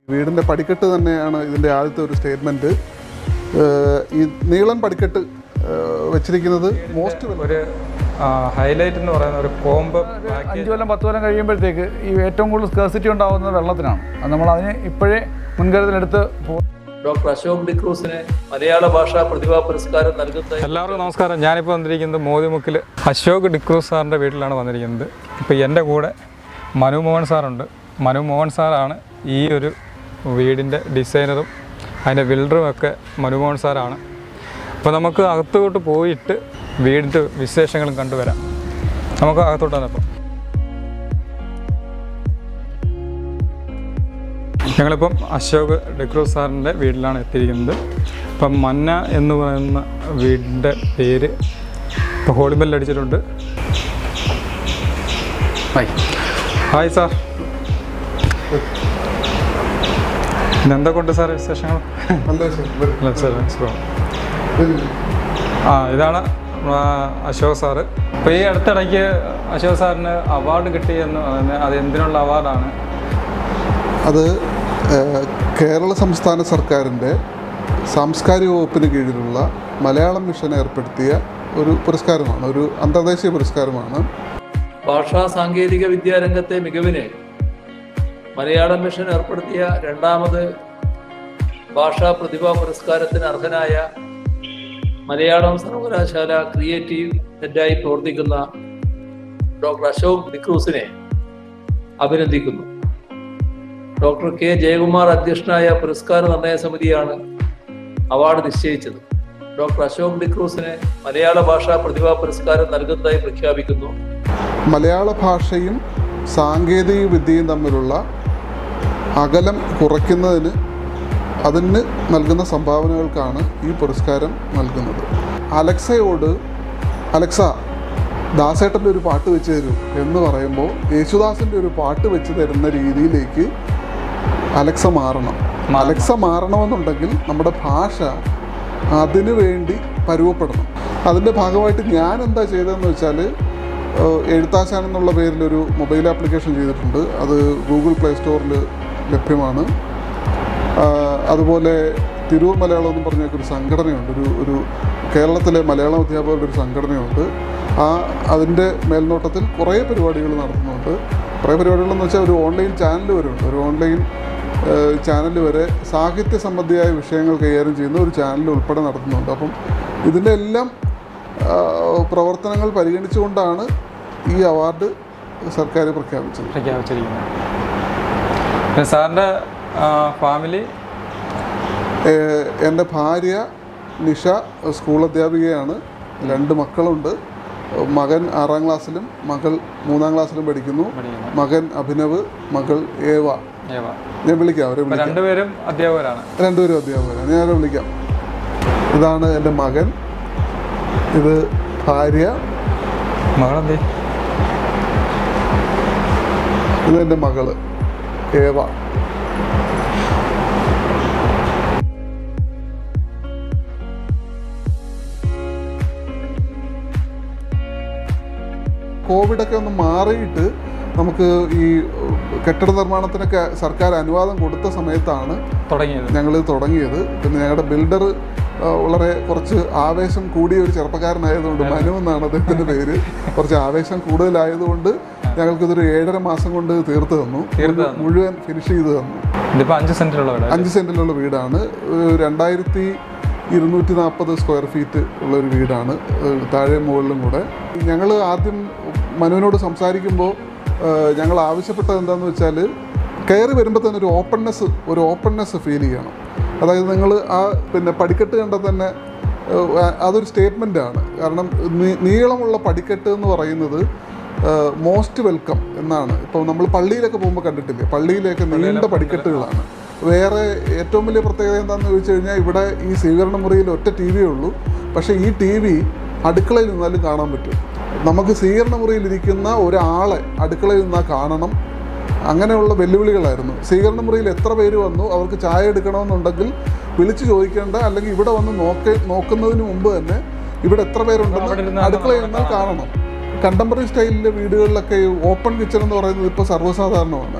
വീടിൻ്റെ പടിക്കെട്ട് തന്നെയാണ് ഇതിൻ്റെ ആദ്യത്തെ ഒരു സ്റ്റേറ്റ്മെൻറ്റ് ഈ നീളൻ പടിക്കെട്ട് ഏഹ്, വെച്ചിരിക്കുന്നത് മോസ്റ്റ് ഒരു ഹൈലൈറ്റ് എന്ന് പറയുന്ന ഒരു കോംബ് അഞ്ച് കൊല്ലം പത്ത് കൊല്ലം കഴിയുമ്പോഴത്തേക്ക് ഈ ഏറ്റവും കൂടുതൽ സ്കേഴ്സിറ്റി ഉണ്ടാകുന്നത് വെള്ളത്തിനാണ് അത് നമ്മൾ അതിന് ഇപ്പോഴേ മുൻകരുതലെടുത്ത് പോ ഡോക്ടർ അശോക് ഡിക്രൂസിന് മലയാള ഭാഷാ പ്രതിഭാ പുരസ്കാരം നൽകുന്ന എല്ലാവർക്കും നമസ്കാരം ഞാനിപ്പോൾ വന്നിരിക്കുന്നത് മോദിമുക്കിൽ അശോക് ഡിക്രൂസ് സാറിൻ്റെ വീട്ടിലാണ് വന്നിരിക്കുന്നത് ഇപ്പോൾ എൻ്റെ കൂടെ മനു മോഹൻ സാറുണ്ട് മനു മോഹൻ സാറാണ് ഈ ഒരു വീടിൻ്റെ ഡിസൈനറും അതിൻ്റെ ബിൽഡറും ഒക്കെ മനു മോഹൻ സാറാണ് അപ്പോൾ നമുക്ക് അകത്തോട്ട് പോയിട്ട് വീടിൻ്റെ വിശേഷങ്ങളും കണ്ടുവരാം നമുക്ക് അകത്തോട്ട് വന്നപ്പോൾ ഞങ്ങളിപ്പം അശോക് ഡെക്രൂസ് സാറിൻ്റെ വീട്ടിലാണ് എത്തിയിരിക്കുന്നത് അപ്പം മന്ന എന്ന് പറയുന്ന വീടിൻ്റെ പേര് ഇപ്പോൾ ഹോളി ബെല്ല് അടിച്ചിട്ടുണ്ട് ഹായ് ഹായ് സാർ പിന്നെ എന്തൊക്കെയുണ്ട് സാർ വിശേഷങ്ങൾ നല്ല വിശേഷം. വരൂ. അല്ല സാർ സുഖം വരൂ. ആ ഇതാണ് ആ, അശോക് സാറ് ഇപ്പോൾ ഈ അടുത്തിടയ്ക്ക് അശോക് സാറിന് അവാർഡ് കിട്ടിയെന്ന് പറയുന്നത് അത് എന്തിനുള്ള അവാർഡാണ് അത് ഏഹ്, കേരള സംസ്ഥാന സർക്കാരിൻ്റെ സാംസ്കാരിക വകുപ്പിന് കീഴിലുള്ള മലയാളം മിഷൻ ഏർപ്പെടുത്തിയ ഒരു പുരസ്കാരമാണ് ഒരു അന്തർദേശീയ പുരസ്കാരമാണ് ഭാഷാ സാങ്കേതിക വിദ്യാരംഗത്തെ മികവിന് മലയാളം മിഷൻ ഏർപ്പെടുത്തിയ രണ്ടാമത് ഭാഷാ പ്രതിഭാ പുരസ്കാരത്തിന് അർഹനായ മലയാളം സർവകലാശാല ക്രിയേറ്റീവ് ഹെഡായി പ്രവർത്തിക്കുന്ന ഡോക്ടർ അശോക് ഡിക്രൂസിനെ അഭിനന്ദിക്കുന്നു ഡോക്ടർ കെ ജയകുമാർ അധ്യക്ഷനായ പുരസ്കാര നിർണയ സമിതിയാണ് അവാർഡ് നിശ്ചയിച്ചത് ഡോക്ടർ അശോക് ഡിക്രൂസിന് മലയാള ഭാഷാ പ്രതിഭാ പുരസ്കാരം നൽകുന്നതായി പ്രഖ്യാപിക്കുന്നു മലയാള ഭാഷയും സാങ്കേതിക വിദ്യയും തമ്മിലുള്ള അകലം കുറയ്ക്കുന്നതിന് അതിന് നൽകുന്ന സംഭാവനകൾക്കാണ് ഈ പുരസ്കാരം നൽകുന്നത് അലക്സയോട് അലക്സ ദാസേട്ടൻ്റെ ഒരു പാട്ട് വെച്ച് തരൂ എന്ന് പറയുമ്പോൾ യേശുദാസിൻ്റെ ഒരു പാട്ട് വെച്ച് തരുന്ന രീതിയിലേക്ക് അലക്സ മാറണം അലക്സ മാറണമെന്നുണ്ടെങ്കിൽ നമ്മുടെ ഭാഷ അതിനു വേണ്ടി പരുവപ്പെടണം അതിൻ്റെ ഭാഗമായിട്ട് ഞാൻ എന്താ ചെയ്തതെന്ന് വെച്ചാൽ ഏഹ്, എഴുത്താശാൻ എന്നുള്ള പേരിൽ ഒരു മൊബൈൽ ആപ്ലിക്കേഷൻ ചെയ്തിട്ടുണ്ട് അത് ഗൂഗിൾ പ്ലേ സ്റ്റോറിൽ ലഭ്യമാണ് ആഹ്, അതുപോലെ തിരൂർ മലയാളം എന്ന് പറഞ്ഞ ഒരു സംഘടനയുണ്ട് ഒരു ഒരു കേരളത്തിലെ മലയാളം അധ്യാപകരുടെ ഒരു സംഘടനയുണ്ട് ആ അതിൻ്റെ മേൽനോട്ടത്തിൽ കുറേ പരിപാടികൾ നടത്തുന്നുണ്ട് കുറേ പരിപാടികളെന്ന് വെച്ചാൽ ഒരു ഓൺലൈൻ ചാനൽ വരെ ഉണ്ട് ഒരു ഓൺലൈൻ ചാനൽ വരെ സാഹിത്യ സംബന്ധിയായ വിഷയങ്ങൾ കൈകാര്യം ചെയ്യുന്ന ഒരു ചാനൽ ഉൾപ്പെടെ നടത്തുന്നുണ്ട് അപ്പം ഇതിൻ്റെ എല്ലാം ആ, പ്രവർത്തനങ്ങൾ പരിഗണിച്ചുകൊണ്ടാണ് ഈ അവാർഡ് സർക്കാർ പ്രഖ്യാപിച്ചത് പ്രഖ്യാപിച്ചിരിക്കുന്നത് പിന്നെ സാറിൻ്റെ ഫാമിലി ഏഹ് എൻ്റെ ഭാര്യ നിഷ സ്കൂൾ അധ്യാപികയാണ് രണ്ട് മക്കളുണ്ട് മകൻ ആറാം ക്ലാസ്സിലും മകൾ മൂന്നാം ക്ലാസ്സിലും പഠിക്കുന്നു പഠിക്കുന്നു മകൻ അഭിനവ് മകൾ ഏവ ഏവ ഞാൻ വിളിക്കാം അവരെ ഇപ്പൊ വിളിക്കാം രണ്ടുപേരും അധ്യാപകരാണ് രണ്ടുപേരും അധ്യാപകരാണ് ഞാൻ അവരെ വിളിക്കാം ഇതാണ് എൻ്റെ മകൻ ഇത് ഭാര്യ മകളെന്തേ ഇത് എൻ്റെ മകള് ഏവ കോവിഡൊക്കെ ഒന്ന് മാറിയിട്ട് നമുക്ക് ഈ കെട്ടിട നിർമ്മാണത്തിനൊക്കെ സർക്കാർ അനുവാദം കൊടുത്ത സമയത്താണ് തുടങ്ങിയത് ഞങ്ങൾ തുടങ്ങിയത് പിന്നെ ഞങ്ങളുടെ ബിൽഡർ വളരെ കുറച്ച് ആവേശം കൂടിയ ഒരു ചെറുപ്പക്കാരനായതുകൊണ്ട് മനു എന്നാണ് അദ്ദേഹത്തിൻ്റെ പേര് കുറച്ച് ആവേശം കൂടുതലായതുകൊണ്ട് ഞങ്ങൾക്കിതൊരു ഏഴര മാസം കൊണ്ട് തീർത്ത് തന്നു തീർത്ത് തന്നു. മുഴുവൻ ഫിനിഷ് ചെയ്ത് തന്നു ഇതിപ്പോ അഞ്ച് സെന്റിലുള്ള വീട് അഞ്ച് സെൻറ്റിലുള്ള വീടാണ് ഏഹ് രണ്ടായിരത്തി ഇരുന്നൂറ്റി നാൽപ്പത് സ്ക്വയർ ഫീറ്റ് ഉള്ള ഒരു വീടാണ് ഏഹ് താഴെ മുകളിലും കൂടെ ഞങ്ങൾ ആദ്യം മനുവിനോട് സംസാരിക്കുമ്പോൾ ഏഹ് ഞങ്ങൾ ആവശ്യപ്പെട്ടത് എന്താണെന്ന് വെച്ചാൽ കയറി വരുമ്പോൾ തന്നെ ഒരു ഓപ്പൺനെസ് ഒരു ഓപ്പൺനെസ് ഫീൽ ചെയ്യണം അതായത് നിങ്ങൾ ആ പിന്നെ പടിക്കെട്ട് കണ്ടാൽ തന്നെ ഏഹ് അതൊരു സ്റ്റേറ്റ്മെൻ്റ് ആണ് കാരണം നീ- നീളമുള്ള പടിക്കെട്ട് എന്ന് പറയുന്നത് മോസ്റ്റ് വെൽക്കം എന്നാണ് ഇപ്പോൾ നമ്മൾ പള്ളിയിലൊക്കെ പോകുമ്പോൾ കണ്ടിട്ടില്ലേ പള്ളിയിലേക്ക് നീണ്ട പടിക്കെട്ടുകളാണ് വേറെ ഏറ്റവും വലിയ പ്രത്യേകത എന്താണെന്ന് ചോദിച്ചു കഴിഞ്ഞാൽ ഇവിടെ ഈ സ്വീകരണ മുറിയിൽ ഒറ്റ ടി വിയേ ഉള്ളൂ പക്ഷേ ഈ ടി വി അടുക്കളയിൽ നിന്നാലും കാണാൻ പറ്റും നമുക്ക് സ്വീകരണ മുറിയിൽ ഇരിക്കുന്ന ഒരാളെ അടുക്കളയിൽ നിന്നാൽ കാണണം അങ്ങനെയുള്ള വെല്ലുവിളികളായിരുന്നു സ്വീകരണ മുറിയിൽ എത്ര പേര് വന്നു അവർക്ക് ചായ എടുക്കണമെന്നുണ്ടെങ്കിൽ വിളിച്ചു ചോദിക്കേണ്ട അല്ലെങ്കിൽ ഇവിടെ വന്ന് നോക്ക നോക്കുന്നതിന് മുമ്പ് തന്നെ ഇവിടെ എത്ര അവിടെ പേരുണ്ടെന്ന് ഇരുന്ന് അടുക്കളയിൽ നിന്നാൽ കാണണം കണ്ടംപററി സ്റ്റൈലിലെ വീടുകളിലൊക്കെ ഓപ്പൺ കിച്ചൺ എന്ന് പറയുന്നത് ഇപ്പോൾ സർവ്വസാധാരണമാണ്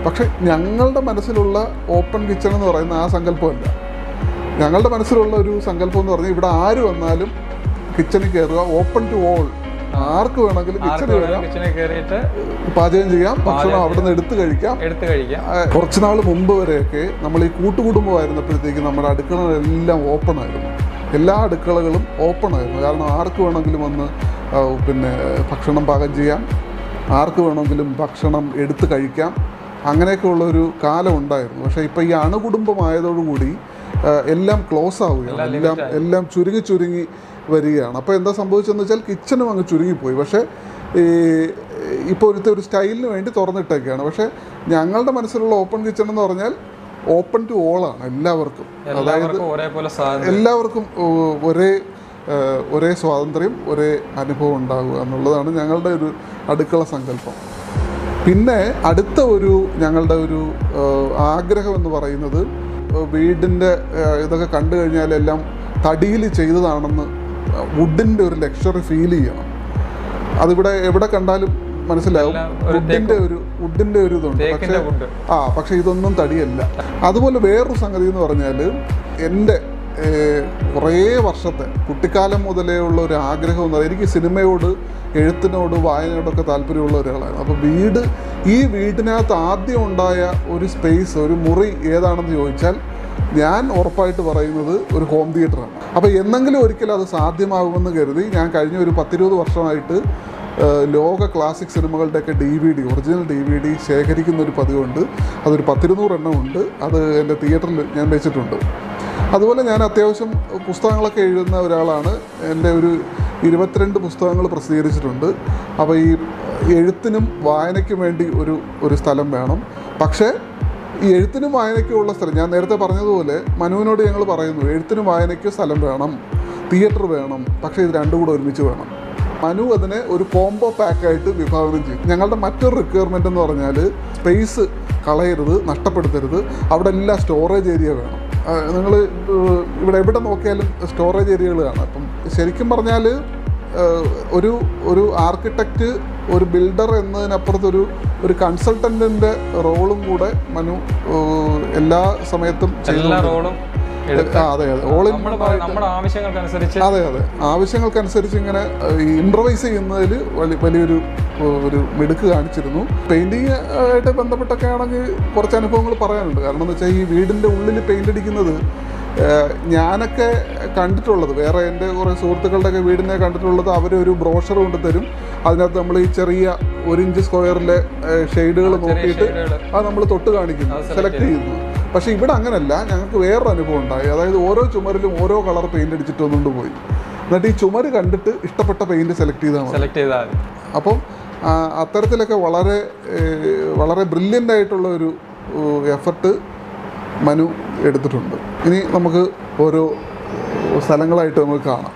പക്ഷെ ഞങ്ങളുടെ മനസ്സിലുള്ള ഓപ്പൺ കിച്ചൺ എന്ന് പറയുന്ന ആ സങ്കല്പമല്ല ഞങ്ങളുടെ മനസ്സിലുള്ള ഒരു സങ്കല്പം എന്ന് പറഞ്ഞാൽ ഇവിടെ ആര് വന്നാലും കിച്ചണിൽ കയറുക ഓപ്പൺ ടു ഓൾ ആർക്ക് വേണമെങ്കിലും ആർക്ക് കിച്ചണിൽ വരാം വേണമെങ്കിലും കിച്ചണിൽ കയറിയിട്ട് പാചകം ചെയ്യാം ഭക്ഷണം അവിടെ നിന്ന് എടുത്ത് കഴിക്കാം എടുത്ത് കഴിക്കാം ആ, കുറച്ച് നാൾ മുമ്പ് വരെയൊക്കെ നമ്മൾ ഈ കൂട്ടുകുടുംബമായിരുന്നപ്പോഴത്തേക്ക് നമ്മുടെ അടുക്കളകളെല്ലാം ഓപ്പൺ ആയിരുന്നു എല്ലാ അടുക്കളകളും ഓപ്പൺ ആയിരുന്നു കാരണം ആർക്ക് വേണമെങ്കിലും വന്ന് ആ, പിന്നെ ഭക്ഷണം പാകം ചെയ്യാം ആർക്ക് വേണമെങ്കിലും ഭക്ഷണം എടുത്ത് കഴിക്കാം അങ്ങനെയൊക്കെ ഉള്ളൊരു കാലം ഉണ്ടായിരുന്നു പക്ഷേ ഇപ്പോൾ ഈ അണുകുടുംബമായതോടുകൂടി ആ, എല്ലാം ക്ലോസ് ആവുകയാണ് എല്ലാം എല്ലാം ചുരുങ്ങി ചുരുങ്ങി വരികയാണ് അപ്പോൾ എന്താ സംഭവിച്ചതെന്ന് വെച്ചാൽ കിച്ചണും അങ്ങ് ചുരുങ്ങിപ്പോയി പക്ഷേ ഈ ഇപ്പോൾ ഒരുത്തെ ഒരു സ്റ്റൈലിന് വേണ്ടി തുറന്നിട്ടൊക്കെയാണ് പക്ഷേ ഞങ്ങളുടെ മനസ്സിലുള്ള ഓപ്പൺ കിച്ചൺ എന്ന് പറഞ്ഞാൽ ഓപ്പൺ ടു ഓൾ ആണ് എല്ലാവർക്കും എല്ലാവർക്കും ഒരേപോലെ സാധ്യത എല്ലാവർക്കും ഓ, ഒരേ ആ, ഒരേ സ്വാതന്ത്ര്യം ഒരേ അനുഭവം ഉണ്ടാകുക എന്നുള്ളതാണ് ഞങ്ങളുടെ ഒരു അടുക്കള സങ്കല്പം പിന്നെ അടുത്ത ഒരു ഞങ്ങളുടെ ഒരു ആ, ആഗ്രഹം എന്ന് പറയുന്നത് വീടിൻ്റെ ഇതൊക്കെ കണ്ടു കഴിഞ്ഞാൽ എല്ലാം തടിയിൽ ചെയ്തതാണെന്ന് വുഡിൻ്റെ ഒരു ലക്ഷറി ഫീൽ ചെയ്യണം അതിവിടെ എവിടെ കണ്ടാലും മനസ്സിലാവും എല്ലാം ഒരു വുഡിൻ്റെ ഒരു വുഡിൻ്റെ ഒരു ഇതുണ്ട് തേക്കിന്റെ പക്ഷേ വുഡ് ആ പക്ഷെ ഇതൊന്നും തടിയല്ല അതുപോലെ വേറൊരു സംഗതി എന്ന് പറഞ്ഞാൽ എൻ്റെ ഏഹ്, കുറേ വർഷത്തെ കുട്ടിക്കാലം മുതലേ ഉള്ള ഒരു ആഗ്രഹം എന്ന് പറയുന്നത് എനിക്ക് സിനിമയോട് എഴുത്തിനോട് വായനയോടൊക്കെ താല്പര്യമുള്ള ഒരാളാണ് അപ്പോൾ വീട് ഈ വീടിനകത്ത് ആദ്യം ഉണ്ടായ ഒരു സ്പേസ് ഒരു മുറി ഏതാണെന്ന് ചോദിച്ചാൽ ഞാൻ ഉറപ്പായിട്ട് പറയുന്നത് ഒരു ഹോം തിയേറ്ററാണ് അപ്പോൾ എന്നെങ്കിലും ഒരിക്കലും അത് സാധ്യമാകുമെന്ന് കരുതി ഞാൻ കഴിഞ്ഞ ഒരു പത്തിരുപത് വർഷമായിട്ട് ഏഹ് ലോക ക്ലാസിക് സിനിമകളുടെയൊക്കെ D V D original D V D ശേഖരിക്കുന്ന ഒരു പതിവുണ്ട് അതൊരു പത്തിരുന്നൂറ് എണ്ണം ഉണ്ട് അത് എൻ്റെ തിയേറ്ററിൽ ഞാൻ വെച്ചിട്ടുണ്ട് അതുപോലെ ഞാൻ അത്യാവശ്യം പുസ്തകങ്ങളൊക്കെ എഴുതുന്ന ഒരാളാണ് എൻ്റെ ഒരു ഇരുപത്തിരണ്ട് പുസ്തകങ്ങൾ പ്രസിദ്ധീകരിച്ചിട്ടുണ്ട് അപ്പോൾ ഈ എഴുത്തിനും വായനയ്ക്കും വേണ്ടി ഒരു ഒരു സ്ഥലം വേണം പക്ഷേ ഈ എഴുത്തിനും വായനയ്ക്കും ഉള്ള സ്ഥലം ഞാൻ നേരത്തെ പറഞ്ഞതുപോലെ മനുവിനോട് ഞങ്ങൾ പറയുന്നു എഴുത്തിനും വായനയ്ക്കും സ്ഥലം വേണം തിയേറ്റർ വേണം പക്ഷേ ഇത് രണ്ടും കൂടെ ഒരുമിച്ച് വേണം മനു അതിനെ ഒരു കോംബോ പാക്കായിട്ട് വിഭാവനം ചെയ്യും ഞങ്ങളുടെ മറ്റൊരു റിക്വയർമെൻ്റ് എന്ന് പറഞ്ഞാൽ സ്പേസ് കളയരുത് നഷ്ടപ്പെടുത്തരുത് അവിടെ എല്ലാം സ്റ്റോറേജ് ഏരിയ വേണം നിങ്ങൾ ഇവിടെ എവിടെ നോക്കിയാലും സ്റ്റോറേജ് ഏരിയകൾ കാണാം അപ്പം ശരിക്കും പറഞ്ഞാൽ ഏഹ് ഒരു ഒരു ആർക്കിടെക്റ്റ് ഒരു ബിൽഡർ എന്നതിനപ്പുറത്ത് ഒരു ഒരു കൺസൾട്ടൻറ്റിൻ്റെ റോളും കൂടെ മനു ഏഹ് എല്ലാ സമയത്തും എല്ലാ ചെയ്യുന്നുണ്ട്. റോളും എടുത്ത് ആ, അതെ അതെ ഓൾ ഇൻ നമ്മൾ നമ്മുടെ ആവശ്യങ്ങൾക്കനുസരിച്ച് അതെ അതെ ആവശ്യങ്ങൾക്കനുസരിച്ച് ഇങ്ങനെ ഇംപ്രവൈസ് ചെയ്യുന്നതിൽ വലി വലിയൊരു ഏഹ്, ഒരു മിടുക്ക് കാണിച്ചിരുന്നു പെയിൻറ്റിങ് ആയിട്ട് ബന്ധപ്പെട്ടൊക്കെ ആണെങ്കിൽ കുറച്ച് അനുഭവങ്ങൾ പറയാനുണ്ട് കാരണം എന്ന് വെച്ചാൽ ഈ വീടിൻ്റെ ഉള്ളിൽ പെയിൻ്റ് അടിക്കുന്നത് ഏഹ്, ഞാനൊക്കെ കണ്ടിട്ടുള്ളത് വേറെ എൻ്റെ കുറേ സുഹൃത്തുക്കളുടെയൊക്കെ വീടിനെ കണ്ടിട്ടുള്ളത് അവർ ഒരു ബ്രോഷർ കൊണ്ട് തരും അതിനകത്ത് നമ്മൾ ഈ ചെറിയ ഒരു ഇഞ്ച് സ്ക്വയറിലെ ഷെയ്ഡുകൾ നോക്കിയിട്ട് ഷെയ്ഡുകൾ അത് നമ്മൾ തൊട്ട് കാണിക്കുന്നു അത് select സെലക്ട് ചെയ്യുന്നു പക്ഷേ ഇവിടെ അങ്ങനല്ല ഞങ്ങൾക്ക് വേറൊരു അനുഭവം ഉണ്ടായി അതായത് ഓരോ ചുമരിലും ഓരോ കളർ പെയിന്റ് അടിച്ചിട്ട് ഒന്നുകൊണ്ട് പോയി എന്നിട്ട് ഈ ചുമര് കണ്ടിട്ട് ഇഷ്ടപ്പെട്ട പെയിന്റ് സെലക്ട് ചെയ്താൽ മതി സെലക്ട് ചെയ്താൽ മതി അപ്പം ആ, അത്തരത്തിലൊക്കെ വളരെ ഏഹ്, വളരെ ബ്രില്യൻ്റ് ആയിട്ടുള്ള ഒരു എഫർട്ട് മനു എടുത്തിട്ടുണ്ട് ഇനി നമുക്ക് ഓരോ സ്ഥലങ്ങളായിട്ട് നമുക്ക് കാണാം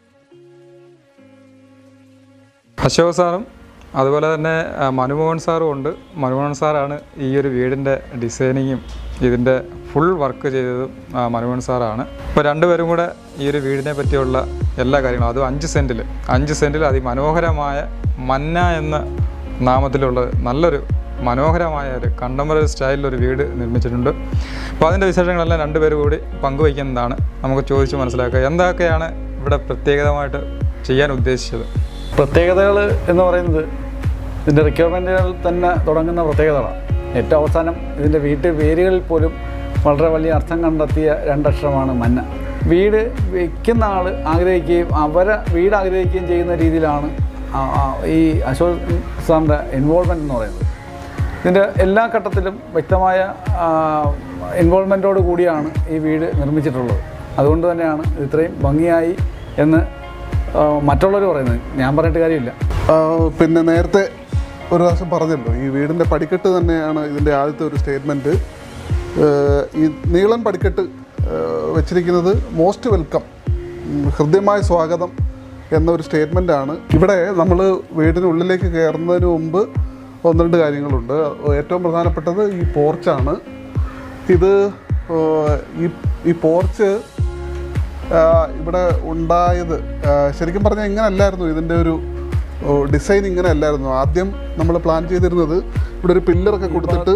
അശോക് സാറും അതുപോലെ തന്നെ ആ, മനുമോഹൻ സാറും ഉണ്ട് മനുമോഹൻ സാറാണ് ഈ ഒരു വീടിൻ്റെ ഡിസൈനിങ്ങും ഇതിൻ്റെ ഫുൾ വർക്ക് ചെയ്തതും ആ, മനുമോഹൻ സാറാണ് ഇപ്പോൾ രണ്ടുപേരും കൂടെ ഈ ഒരു വീടിനെ പറ്റിയുള്ള എല്ലാ കാര്യങ്ങളും അതും അഞ്ച് സെൻറ്റിൽ അഞ്ച് സെൻറ്റിൽ അതിമനോഹരമായ മന്ന എന്ന നാമത്തിലുള്ള നല്ലൊരു മനോഹരമായ ഒരു കണ്ടംപററി സ്റ്റൈലിലൊരു വീട് നിർമ്മിച്ചിട്ടുണ്ട് അപ്പോൾ അതിൻ്റെ വിശേഷങ്ങളെല്ലാം രണ്ടുപേരും കൂടി പങ്കുവയ്ക്കുന്നതാണ് നമുക്ക് ചോദിച്ച് മനസ്സിലാക്കുക എന്തൊക്കെയാണ് ഇവിടെ പ്രത്യേകമായിട്ട് ചെയ്യാൻ ഉദ്ദേശിച്ചത് പ്രത്യേകതകൾ എന്ന് പറയുന്നത് ഇതിൻ്റെ റിക്വയർമെൻറ്റുകൾ തന്നെ തുടങ്ങുന്ന പ്രത്യേകതകളാണ് ഏറ്റവും അവസാനം ഇതിൻ്റെ വീട്ട് പേരുകളിൽ പോലും വളരെ വലിയ അർത്ഥം കണ്ടെത്തിയ രണ്ടക്ഷരമാണ് മന്ന വീട് വയ്ക്കുന്ന ആൾ ആഗ്രഹിക്കുകയും അവരെ വീട് ആഗ്രഹിക്കുകയും ചെയ്യുന്ന രീതിയിലാണ് ആ- ആ ഈ അശോക് സാറിൻ്റെ ഇൻവോൾവ്മെൻ്റ് എന്ന് പറയുന്നത് ഇതിൻ്റെ എല്ലാ ഘട്ടത്തിലും വ്യക്തമായ ഇൻവോൾവ്മെൻറ്റോട് കൂടിയാണ് ഈ വീട് നിർമ്മിച്ചിട്ടുള്ളത് അതുകൊണ്ട് തന്നെയാണ് ഇത് ഇത്രയും ഭംഗിയായി എന്ന് ആ, മറ്റുള്ളവർ പറയുന്നത് ഞാൻ പറഞ്ഞിട്ട് കാര്യമില്ല ആ, പിന്നെ നേരത്തെ ഒരു പ്രാവശ്യം പറഞ്ഞല്ലോ ഈ വീടിൻ്റെ പടിക്കെട്ട് തന്നെയാണ് ഇതിൻ്റെ ആദ്യത്തെ ഒരു സ്റ്റേറ്റ്മെൻറ്റ് ഈ നീളൻ പടിക്കെട്ട് ഏഹ്, വെച്ചിരിക്കുന്നത് മോസ്റ്റ് വെൽക്കം ഉം, ഹൃദ്യമായ സ്വാഗതം എന്നൊരു സ്റ്റേറ്റ്മെൻറ്റാണ് ഇവിടെ നമ്മൾ വീടിനുള്ളിലേക്ക് കയറുന്നതിന് മുമ്പ് ഒന്ന് രണ്ട് കാര്യങ്ങളുണ്ട് ഏറ്റവും പ്രധാനപ്പെട്ടത് ഈ പോർച്ചാണ് ഇത് ഏഹ്, ഈ ഈ പോർച്ച് ആഹ് ഇവിടെ ഉണ്ടായത് ആഹ് ശരിക്കും പറഞ്ഞാൽ ഇങ്ങനെ അല്ലായിരുന്നു ഇതിൻ്റെ ഒരു ഡിസൈൻ ഇങ്ങനെ അല്ലായിരുന്നു ആദ്യം നമ്മൾ പ്ലാൻ ചെയ്തിരുന്നത് ഇവിടെ ഒരു പില്ലറൊക്കെ കൊടുത്തിട്ട്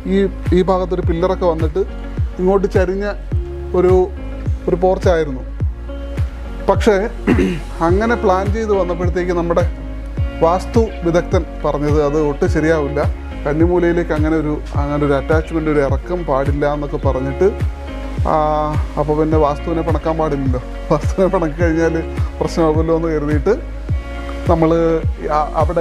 ഈ ഈ ഭാഗത്തൊരു പില്ലറൊക്കെ വന്നിട്ട് ഇങ്ങോട്ട് ചരിഞ്ഞ ഒരു ഒരു പോർച്ചായിരുന്നു പക്ഷേ അങ്ങനെ പ്ലാൻ ചെയ്ത് വന്നപ്പോഴത്തേക്ക് നമ്മുടെ വാസ്തു വിദഗ്ധൻ പറഞ്ഞത് അത് ഒട്ടും ശരിയാവില്ല കന്നിമൂലയിലേക്ക് അങ്ങനെ ഒരു അങ്ങനെ ഒരു അറ്റാച്ച്മെൻ്റ് ഒരു ഇറക്കം പാടില്ല എന്നൊക്കെ പറഞ്ഞിട്ട് അപ്പോൾ പിന്നെ വാസ്തുവിനെ പിണക്കാൻ പാടില്ലല്ലോ വാസ്തുവിനെ പിണക്കി കഴിഞ്ഞാൽ പ്രശ്നമാകുമല്ലോ എന്ന് കരുതിയിട്ട് നമ്മൾ അവിടെ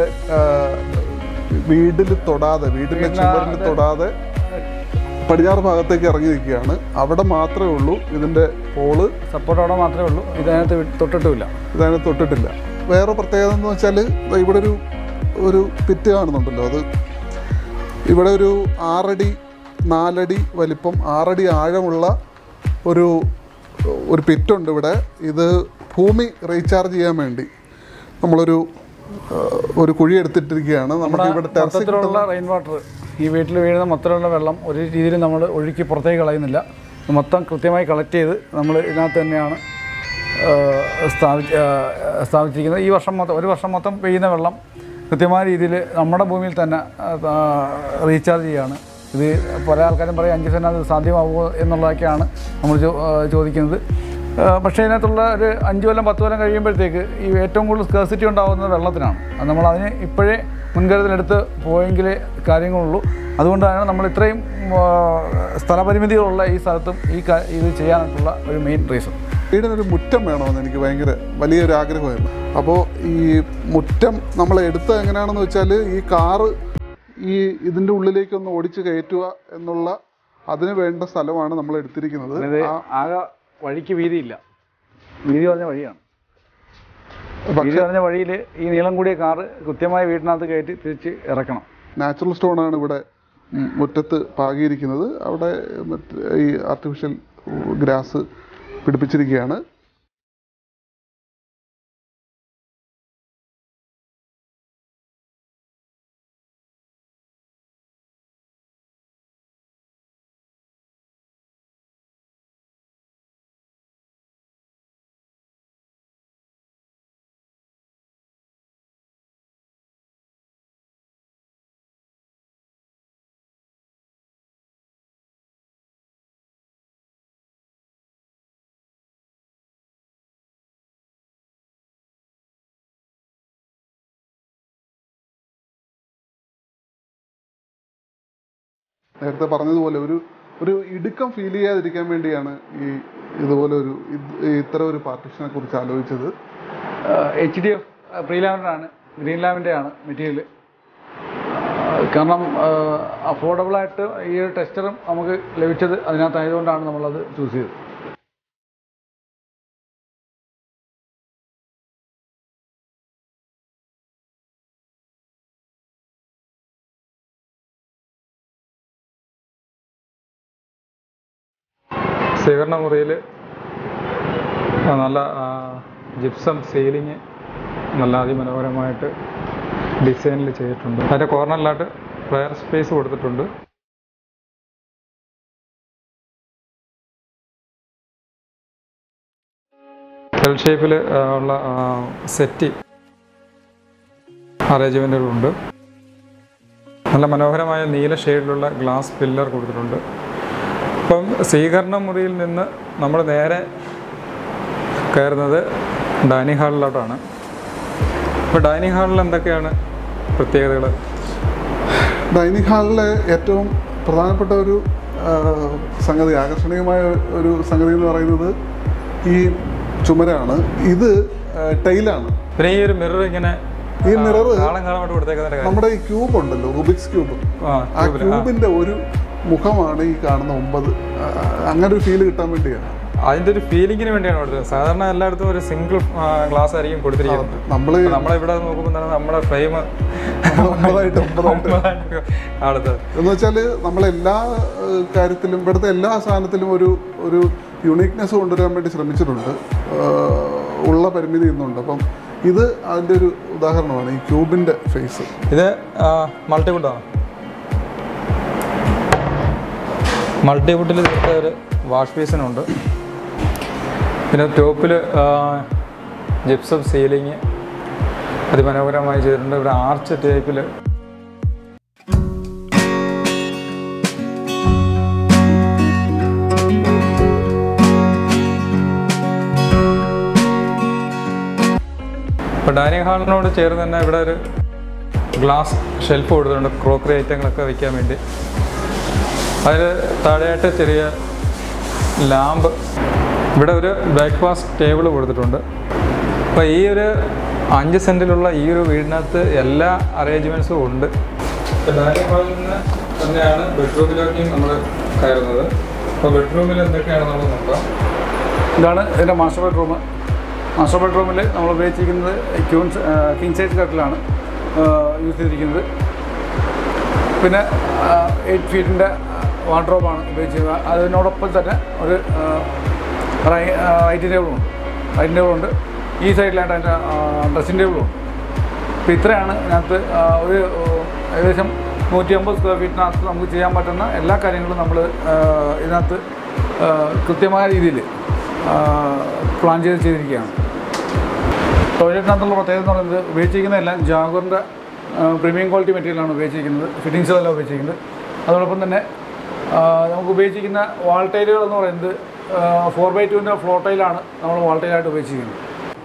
വീട്ടിൽ തൊടാതെ വീടിൻ്റെ ചുമരിൽ തൊടാതെ പടിഞ്ഞാറ് ഭാഗത്തേക്ക് ഇറങ്ങി നിൽക്കുകയാണ് അവിടെ മാത്രമേ ഉള്ളൂ ഇതിൻ്റെ പോള് സപ്പോർട്ടോടെ മാത്രമേ ഉള്ളൂ ഇതിനകത്ത് വി- തൊട്ടിട്ടുമില്ല ഇതതിനെ തൊട്ടിട്ടില്ല വേറെ പ്രത്യേകത എന്ന് വെച്ചാൽ ഇവിടെ ഒരു ഒരു പിറ്റ് കാണുന്നുണ്ടല്ലോ അത് ഇവിടെ ഒരു ആറടി നാലടി വലിപ്പം ആറടി ആഴമുള്ള ഒരു ഒരു പിറ്റുണ്ട് ഇവിടെ ഇത് ഭൂമി റീചാർജ് ചെയ്യാൻ വേണ്ടി നമ്മളൊരു ആ, ഒരു കുഴി എടുത്തിട്ടിരിക്കുകയാണ് നമുക്ക് ഇവിടെ ടെറസിൽ മൊത്തത്തിലുള്ള റെയിൻ വാട്ടർ ഈ വീട്ടിൽ വീഴുന്ന മൊത്തത്തിലുള്ള വെള്ളം ഒരു രീതിയിൽ നമ്മൾ ഒഴുക്കി പുറത്തേക്ക് കളയുന്നില്ല ഇത് മൊത്തം കൃത്യമായി കളക്ട് ചെയ്ത് നമ്മൾ ഇതിനകത്ത് തന്നെയാണ് ആ, സ്ഥാപിച്ച് ആ, സ്ഥാപിച്ചിരിക്കുന്നത് ഈ വർഷം മൊത്തം ഒരു വർഷം മൊത്തം പെയ്യുന്ന വെള്ളം കൃത്യമായ രീതിയിൽ നമ്മുടെ ഭൂമിയിൽ തന്നെ റീചാർജ് ചെയ്യുകയാണ് ഇത് പല ആൾക്കാരും പറയും അഞ്ച് സെൻറ്റ് അത് സാധ്യമാവുമോ എന്നുള്ളതൊക്കെയാണ് നമ്മൾ ചോ- ആ, ചോദിക്കുന്നത് ആ, പക്ഷേ ഇതിനകത്തുള്ള ഒരു അഞ്ച് കൊല്ലം പത്ത് കൊല്ലം കഴിയുമ്പോഴത്തേക്ക് ഈ ഏറ്റവും കൂടുതൽ സ്കേഴ്സിറ്റി ഉണ്ടാകുന്നത് വെള്ളത്തിനാണ് അത് നമ്മൾ അതിന് ഇപ്പോഴേ മുൻകരുതലെടുത്ത് പോയെങ്കിലേ കാര്യങ്ങളുള്ളൂ അതുകൊണ്ടാണ് നമ്മൾ ഇത്രയും ആ, സ്ഥലപരിമിതികളുള്ള ഈ സ്ഥലത്തും ഈ കാ- ഇത് ചെയ്യാനായിട്ടുള്ള ഒരു മെയിൻ റീസൺ വീടിനൊരു മുറ്റം വേണമെന്ന് എനിക്ക് ഭയങ്കര വലിയൊരു ആഗ്രഹമായിരുന്നു അപ്പോൾ ഈ മുറ്റം നമ്മൾ എടുത്തത് എങ്ങനെയാണെന്ന് വെച്ചാൽ ഈ കാറ് ഈ ഇതിൻ്റെ ഉള്ളിലേക്കൊന്ന് ഓടിച്ച് കയറ്റുക എന്നുള്ള അതിന് വേണ്ട സ്ഥലമാണ് നമ്മൾ എടുത്തിരിക്കുന്നത് ഇത് ആ ആകെ വഴിക്ക് വീതിയില്ല വീതി പറഞ്ഞ വഴിയാണ് വീതി പക്ഷേ പറഞ്ഞ വഴിയിൽ ഈ നീളം കൂടിയ കാറ് കൃത്യമായി വീട്ടിനകത്ത് കയറ്റി തിരിച്ച് ഇറക്കണം നാച്ചുറൽ സ്റ്റോണാണ് ഇവിടെ ഉം, മുറ്റത്ത് പാകിയിരിക്കുന്നത് അവിടെ മറ്റ് ഈ ആർട്ടിഫിഷ്യൽ ഗ്രാസ് പിടിപ്പിച്ചിരിക്കുകയാണ് നേരത്തെ പറഞ്ഞതുപോലെ ഒരു ഒരു ഇടുക്കം ഫീൽ ചെയ്യാതിരിക്കാൻ വേണ്ടിയാണ് ഈ ഇതുപോലെ ഒരു ഇത് ഇത്തരം ഒരു പാർട്ടിഷനെ കുറിച്ച് ആലോചിച്ചത് എച്ച് ഡി എഫ് പ്രീലാമിൻ്റാണ് ഗ്രീൻ ലാമിൻ്റെ ആണ് മെറ്റീരിയൽ കാരണം അഫോർഡബിളായിട്ട് ഈ ഒരു ടെസ്റ്ററും നമുക്ക് ലഭിച്ചത് അതിനകത്തായതുകൊണ്ടാണ് നമ്മളത് ചൂസ് ചെയ്തത് സ്വീകരണ മുറിയിൽ നല്ല ജിപ്സം സീലിങ് നല്ല അതിമനോഹരമായിട്ട് ഡിസൈനിൽ ചെയ്തിട്ടുണ്ട് അതിൻ്റെ കോർണറിലായിട്ട് പ്ലെയർ സ്പേസ് കൊടുത്തിട്ടുണ്ട് എൽ ഷേപ്പിൽ ഉള്ള സെറ്റി അറേഞ്ച്മെൻറ്റുകളുണ്ട് നല്ല മനോഹരമായ നീല ഷെയ്ഡിലുള്ള ഗ്ലാസ് പില്ലർ കൊടുത്തിട്ടുണ്ട് ഇപ്പം സ്വീകരണ മുറിയിൽ നിന്ന് നമ്മൾ നേരെ കയറുന്നത് ഡൈനിങ് ഹാളിലോട്ടാണ് ഇപ്പോൾ ഡൈനിങ് ഹാളിൽ എന്തൊക്കെയാണ് പ്രത്യേകതകൾ ഡൈനിങ് ഹാളിലെ ഏറ്റവും പ്രധാനപ്പെട്ട ഒരു ആ, സംഗതി ആകർഷണീയമായ ഒരു സംഗതി എന്ന് പറയുന്നത് ഈ ചുമരാണ് ഇത് ആ, ടൈലാണ് പിന്നെ ഈ ഒരു മിറർ ഇങ്ങനെ ഈ മിറർ കാളം കാലമായിട്ട് കൊടുത്തേക്കുന്നതിൻ്റെ കാര്യം നമ്മുടെ ഈ ക്യൂബ് ഉണ്ടല്ലോ റുബിക്സ് ക്യൂബ് ആ ആ ട്യൂബിൽ ആ ക്യൂബിന്റെ ഒരു മുഖമാണ് ഈ കാണുന്ന ഒമ്പത് ആ, അങ്ങനെ ഒരു ഫീൽ കിട്ടാൻ വേണ്ടിയാണ് അതിൻ്റെ ഒരു ഫീലിങ്ങിന് വേണ്ടിയാണ് കൊടുത്തത് സാധാരണ എല്ലായിടത്തും ഒരു സിംഗിൾ ഗ്ലാസ് ആയിരിക്കും കൊടുത്തിരിക്കുന്നത് നമ്മൾ അപ്പോൾ നമ്മളിവിടെ നോക്കുമ്പോൾ തന്നെ നമ്മുടെ ഫ്രെയിം ഒമ്പതായിട്ട് ഒമ്പതായിട്ട് അടുത്തത് എന്ന് വെച്ചാൽ നമ്മളെല്ലാ ഏഹ്, കാര്യത്തിലും ഇവിടുത്തെ എല്ലാ സാധനത്തിലും ഒരു ഒരു യുണീക്നെസ് കൊണ്ടുവരാൻ വേണ്ടി ശ്രമിച്ചിട്ടുണ്ട് ഏഹ്, ഉള്ള പരിമിതി ഇന്നുണ്ട് അപ്പം ഇത് അതിൻ്റെ ഒരു ഉദാഹരണമാണ് ഈ ക്യൂബിൻ്റെ ഫേസ് ഇത് മൾട്ടിവുഡാണ് മൾട്ടിവുഡിൽ തീർത്ത ഒരു വാഷ് ബേസിനുണ്ട് പിന്നെ ടോപ്പിൽ ജിപ്സം സീലിങ് അതിമനോഹരമായി ചെയ്തിട്ടുണ്ട് ഇവിടെ ആർച്ച് ടൈപ്പിൽ ഡൈനിങ് ഹാളിനോട് ചേർന്ന് തന്നെ ഇവിടെ ഒരു ഗ്ലാസ് ഷെൽഫ് കൊടുത്തിട്ടുണ്ട് ക്രോക്കറി ഐറ്റങ്ങളൊക്കെ വെക്കാൻ വേണ്ടി അതിൽ താഴെയായിട്ട് ചെറിയ ലാമ്പ് ഇവിടെ ഒരു ബ്രേക്ക്ഫാസ്റ്റ് ടേബിൾ കൊടുത്തിട്ടുണ്ട് അപ്പോൾ ഈ ഒരു അഞ്ച് സെൻറ്റിലുള്ള ഈ ഒരു വീടിനകത്ത് എല്ലാ അറേഞ്ച്മെൻറ്റ്സും ഉണ്ട് ഡൈനിങ് ഹാളിൽ നിന്ന് തന്നെയാണ് ബെഡ്റൂമിലേക്കും നമ്മൾ കയറുന്നത് അപ്പോൾ ബെഡ്റൂമിൽ എന്തൊക്കെയാണ് നമ്മൾ നോക്കാം ഇതാണ് ഇതിൻ്റെ മാസ്റ്റർ ബെഡ്റൂം മാസ്റ്റർ ബെഡ്റൂമിൽ നമ്മൾ ഉപയോഗിച്ചിരിക്കുന്നത് ക്യൂൺ കിങ് സൈസ് കട്ടിലാണ് യൂസ് ചെയ്തിരിക്കുന്നത് പിന്നെ എയ്റ്റ് ഫീറ്റിൻ്റെ വാർഡ്രോബാണ് ഉപയോഗിച്ചിരിക്കുന്നത് അതിനോടൊപ്പം തന്നെ ഒരു റൈറ്റിംഗ് ടേബിളുണ്ട് റൈറ്റിംഗ് ടേബിളുണ്ട് ഈ സൈഡിലായിട്ട് അതിൻ്റെ ഡ്രസ്സിംഗ് ടേബിളുണ്ട് അപ്പോൾ ഇത്രയാണ് ഇതിനകത്ത് ആ, ഒരു ആ, ഏകദേശം നൂറ്റി അമ്പത് സ്ക്വയർ ഫീറ്റിനകത്ത് നമുക്ക് ചെയ്യാൻ പറ്റുന്ന എല്ലാ കാര്യങ്ങളും നമ്മൾ ഇതിനകത്ത് ആ, കൃത്യമായ രീതിയിൽ പ്ലാൻ ചെയ്ത് ചെയ്തിരിക്കുകയാണ് ടോയ്ലറ്റിനകത്തുള്ള പ്രത്യേകത എന്ന് പറയുന്നത് ഉപയോഗിച്ചിരിക്കുന്ന എല്ലാം ജാഗറിൻ്റെ പ്രീമിയം ക്വാളിറ്റി മെറ്റീരിയലാണ് ഉപയോഗിച്ചിരിക്കുന്നത് ഫിറ്റിങ്സുകളെല്ലാം ഉപയോഗിച്ചിരിക്കുന്നത് അതോടൊപ്പം തന്നെ ആ, നമുക്ക് ഉപയോഗിച്ചിരിക്കുന്ന വാൾ ടൈലുകൾ എന്ന് പറയുന്നത് ഫോർ ബൈ ടുവിൻ്റെ ഫ്ലോർ ടൈലാണ് നമ്മൾ വാൾ ടൈലായിട്ട് ഉപയോഗിച്ചിരിക്കുന്നത്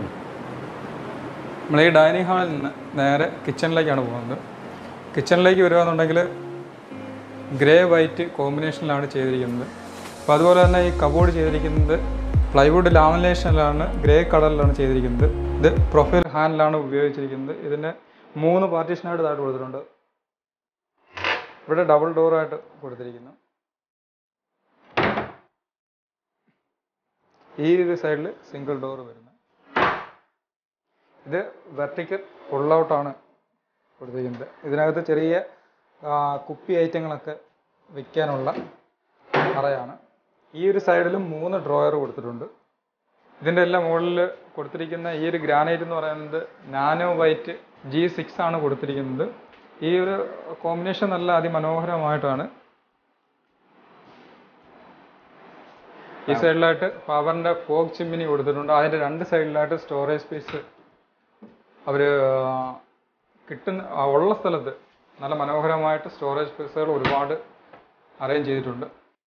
നമ്മൾ ഈ ഡൈനിങ് ഹാളിൽ നിന്ന് നേരെ കിച്ചണിലേക്കാണ് പോകുന്നത് കിച്ചണിലേക്ക് വരികയെന്നുണ്ടെങ്കിൽ ഗ്രേ വൈറ്റ് കോമ്പിനേഷനിലാണ് ചെയ്തിരിക്കുന്നത് അപ്പോൾ അതുപോലെ തന്നെ ഈ കബോർഡ് ചെയ്തിരിക്കുന്നത് പ്ലൈവുഡ് ലാമിനേഷനിലാണ് ഗ്രേ കളറിലാണ് ചെയ്തിരിക്കുന്നത് ഇത് പ്രൊഫൈൽ ഹാൻഡിലാണ് ഉപയോഗിച്ചിരിക്കുന്നത് ഇതിന് മൂന്ന് പാർട്ടീഷനായിട്ട് താഴെ കൊടുത്തിട്ടുണ്ട് ഇവിടെ ഡബിൾ ഡോറായിട്ട് കൊടുത്തിരിക്കുന്നു ഈ ഒരു സൈഡിൽ സിംഗിൾ ഡോർ വരുന്നത് ഇത് വെർട്ടിക്കൽ പുള്ളൗട്ടാണ് കൊടുത്തിരിക്കുന്നത് ഇതിനകത്ത് ചെറിയ ആ, കുപ്പി ഐറ്റങ്ങളൊക്കെ വെക്കാനുള്ള അറയാണ് ഈ ഒരു സൈഡിലും മൂന്ന് ഡ്രോയർ കൊടുത്തിട്ടുണ്ട് ഇതിൻ്റെ എല്ലാം മുകളിൽ കൊടുത്തിരിക്കുന്ന ഈ ഒരു ഗ്രാനൈറ്റ് എന്ന് പറയുന്നത് നാനോ വൈറ്റ് ജി സിക്സ് ആണ് കൊടുത്തിരിക്കുന്നത് ഈ ഒരു കോമ്പിനേഷൻ നല്ല അതിമനോഹരമായിട്ടാണ് ഈ സൈഡിലായിട്ട് പവറിൻ്റെ ഫോഗ് ചിമ്മിനി കൊടുത്തിട്ടുണ്ട് അതിൻ്റെ രണ്ട് സൈഡിലായിട്ട് സ്റ്റോറേജ് സ്പേസ് അവർ കിട്ടുന്ന ആ ഉള്ള സ്ഥലത്ത് നല്ല മനോഹരമായിട്ട് സ്റ്റോറേജ് സ്പേസുകൾ ഒരുപാട് അറേഞ്ച് ചെയ്തിട്ടുണ്ട്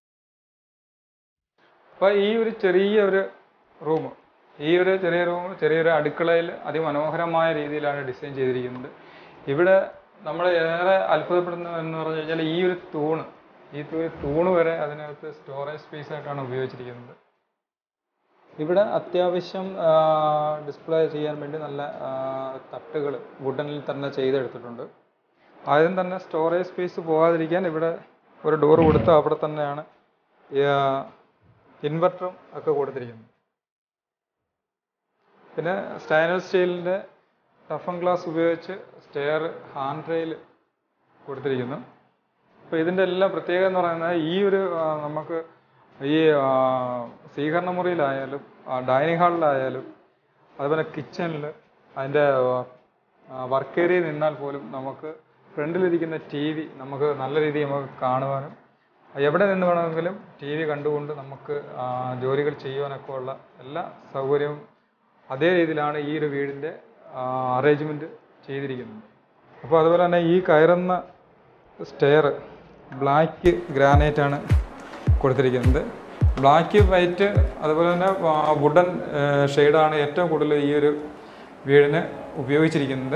അപ്പോൾ ഈ ഒരു ചെറിയ ഒരു റൂം ഈ ഒരു ചെറിയ റൂം ചെറിയൊരു അടുക്കളയിൽ അതിമനോഹരമായ രീതിയിലാണ് ഡിസൈൻ ചെയ്തിരിക്കുന്നത് ഇവിടെ നമ്മൾ ഏറെ അത്ഭുതപ്പെടുന്നത് എന്ന് പറഞ്ഞു കഴിഞ്ഞാൽ ഈ ഒരു തൂണ് ഈ തു- തൂണ് വരെ അതിനകത്ത് സ്റ്റോറേജ് സ്പേസ് ആയിട്ടാണ് ഉപയോഗിച്ചിരിക്കുന്നത് ഇവിടെ അത്യാവശ്യം ഡിസ്പ്ലേ ചെയ്യാൻ വേണ്ടി നല്ല തട്ടുകൾ വുഡനിൽ തന്നെ ചെയ്തെടുത്തിട്ടുണ്ട് ആദ്യം തന്നെ സ്റ്റോറേജ് സ്പേസ് പോകാതിരിക്കാൻ ഇവിടെ ഒരു ഡോർ കൊടുത്ത് അവിടെ തന്നെയാണ് ഇൻവെർട്ടറും ഒക്കെ കൊടുത്തിരിക്കുന്നത് പിന്നെ സ്റ്റൈനൽ സ്റ്റീലിൻ്റെ ടഫൻ ഗ്ലാസ് ഉപയോഗിച്ച് സ്റ്റെയർ ഹാൻഡ് റെയിൽ കൊടുത്തിരിക്കുന്നു അപ്പോൾ ഇതിൻ്റെ എല്ലാം പ്രത്യേകത എന്ന് പറയുന്നത് ഈ ഒരു ആ, നമുക്ക് ഈ ആ, സ്വീകരണ മുറിയിലായാലും ഡൈനിങ് ഹാളിലായാലും അതുപോലെ കിച്ചണിൽ അതിൻ്റെ വർക്ക് ഏരിയയിൽ നിന്നാൽ പോലും നമുക്ക് ഫ്രണ്ടിലിരിക്കുന്ന ടി വി നമുക്ക് നല്ല രീതിയിൽ നമുക്ക് കാണുവാനും എവിടെ നിന്ന് വേണമെങ്കിലും ടി വി കണ്ടുകൊണ്ട് നമുക്ക് ആ, ജോലികൾ ചെയ്യുവാനൊക്കെ ഉള്ള എല്ലാ സൗകര്യവും അതേ രീതിയിലാണ് ഈ ഒരു വീടിൻ്റെ അറേഞ്ച്മെൻറ്റ് ചെയ്തിരിക്കുന്നത് അപ്പോൾ അതുപോലെ തന്നെ ഈ കയറുന്ന സ്റ്റെയർ ബ്ലാക്ക് ഗ്രാനൈറ്റ് ആണ് കൊടുത്തിരിക്കുന്നത് ബ്ലാക്ക് വൈറ്റ് അതുപോലെ തന്നെ വുഡൻ ഷെയ്ഡാണ് ഏറ്റവും കൂടുതൽ ഈ ഒരു വീടിന് ഉപയോഗിച്ചിരിക്കുന്നത്